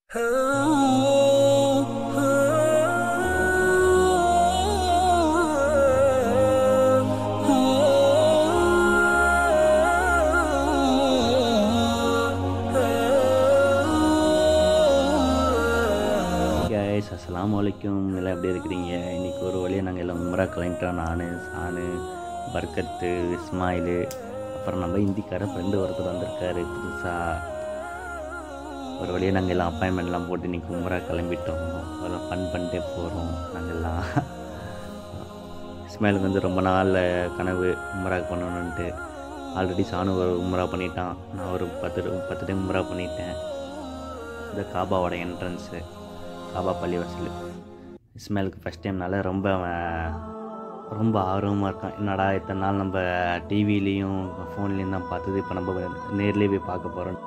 guys அஸ்ஸலாமு அலைக்கும் எல்லாம் எப்படி இருக்கிறீங்க இன்றைக்கி ஒரு வழியாக நாங்கள் எல்லாம் உம்ரா கிளம்பிட்டோம் நான் சானு பர்கத்து இஸ்மாயிலு அப்புறம் நம்ம இந்திக்கார ஃப்ரெண்டு ஒருத்தர் வந்திருக்காரு புதுசாக ஒரு வழியாக நாங்கள் எல்லாம் அப்பாயின்மெண்ட்லாம் போட்டு இன்றைக்கி உம்ரா கிளம்பிட்டோம் அதெல்லாம் ஃபன் பண்ணிட்டே போகிறோம் நாங்கள் எல்லாம் இஸ்மாயிலுக்கு வந்து ரொம்ப நாள் கனவு உம்ரா பண்ணணுன்ட்டு ஆல்ரெடி சானு ஒரு உம்ரா பண்ணிட்டான் நான் ஒரு பத்து பத்து டைம் உம்ரா பண்ணிட்டேன் இந்த காபாவோட என்ட்ரன்ஸு காபா பள்ளிவாசல் இஸ்மாயிலுக்கு ஃபஸ்ட் டைம்னால ரொம்ப அவன் ரொம்ப ஆர்வமாக இருக்கான் என்னடா இத்தனை நாள் நம்ம டிவிலையும் ஃபோன்லேயும் தான் பார்த்தது இப்போ நம்ம நேர்லேயே போய் பார்க்க போகிறோம்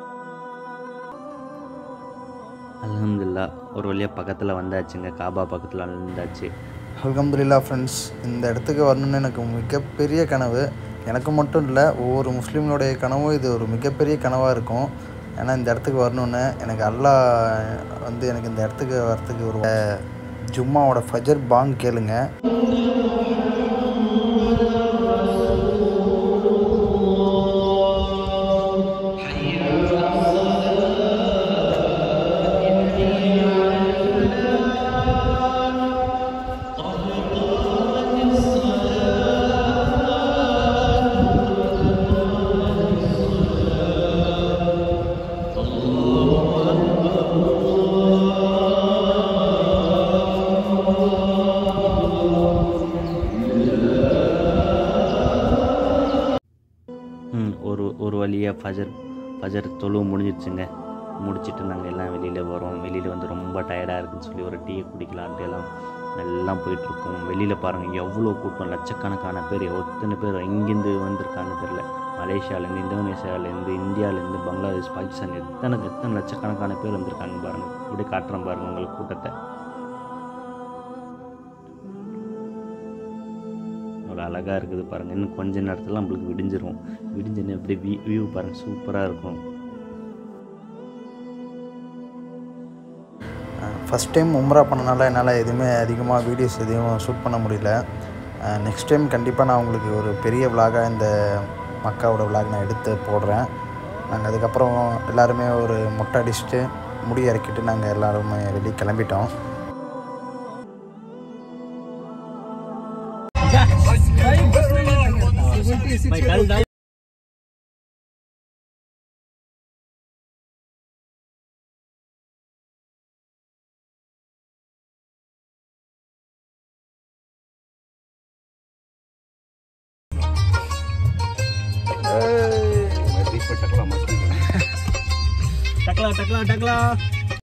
அலமதுல்லா ஒரு வழியாக பக்கத்தில் வந்தாச்சுங்க காபா பக்கத்தில் வந்தாச்சு அல்ஹம்துலில்லா ஃப்ரெண்ட்ஸ் இந்த இடத்துக்கு வரணும்னு எனக்கு மிகப்பெரிய கனவு எனக்கு மட்டும் இல்லை ஒவ்வொரு முஸ்லீம்களுடைய கனவும் இது ஒரு மிகப்பெரிய கனவாக இருக்கும் ஏன்னா இந்த இடத்துக்கு வரணுன்னு எனக்கு அல்லாஹ் வந்து எனக்கு இந்த இடத்துக்கு வரத்துக்கு ஒரு ஜும்மாவோட ஃபஜர் பாங் கேளுங்க ம், ஒரு ஒரு வழியாக ஃபஜர் ஃபஜர் தொழு முடிஞ்சிடுச்சுங்க முடிச்சிட்டு நாங்கள் எல்லாம் வெளியில் வரோம் வெளியில் வந்து ரொம்ப டயர்டாக இருக்குன்னு சொல்லி ஒரு டீ குடிக்கலான்ட்டு எல்லாம் எல்லாம் போயிட்டுருக்கோம் வெளியில் பாருங்கள் எவ்வளோ கூட்டம் லட்சக்கணக்கான பேர் எத்தனை பேர் எங்கேருந்து வந்திருக்காங்கன்னு தெரில மலேசியாவிலேருந்து இந்தோனேஷியாவிலேருந்து இந்தியாவிலேருந்து பங்களாதேஷ் பாகிஸ்தான் எத்தனை எத்தனை லட்சக்கணக்கான பேர் வந்திருக்காங்க பாருங்கள் இப்படி காட்டுறேன் பாருங்கள் உங்களுக்கு கூட்டத்தை அவ்வளோ அழகாக இருக்குது பாருங்கள் இன்னும் கொஞ்ச நேரத்தில் நம்மளுக்கு விடிஞ்சிரும் விடிஞ்சுன்னு எப்படி வியூ வியூ பாருங்கள் சூப்பராக இருக்கும் ஃபஸ்ட் டைம் உம்ரா பண்ணனால என்னால் எதுவுமே அதிகமாக வீடியோஸ் எதுவும் ஷூட் பண்ண முடியல நெக்ஸ்ட் டைம் கண்டிப்பாக நான் உங்களுக்கு ஒரு பெரிய விலாகாக இந்த மக்காவோட விலாக் நான் எடுத்து போடுறேன் நாங்கள் அதுக்கப்புறம் எல்லாருமே ஒரு மொட்டை அடிச்சுட்டு முடி இறக்கிட்டு நாங்கள் எல்லாருமே வெளியே கிளம்பிட்டோம் டக்லா டக்லா டக்லா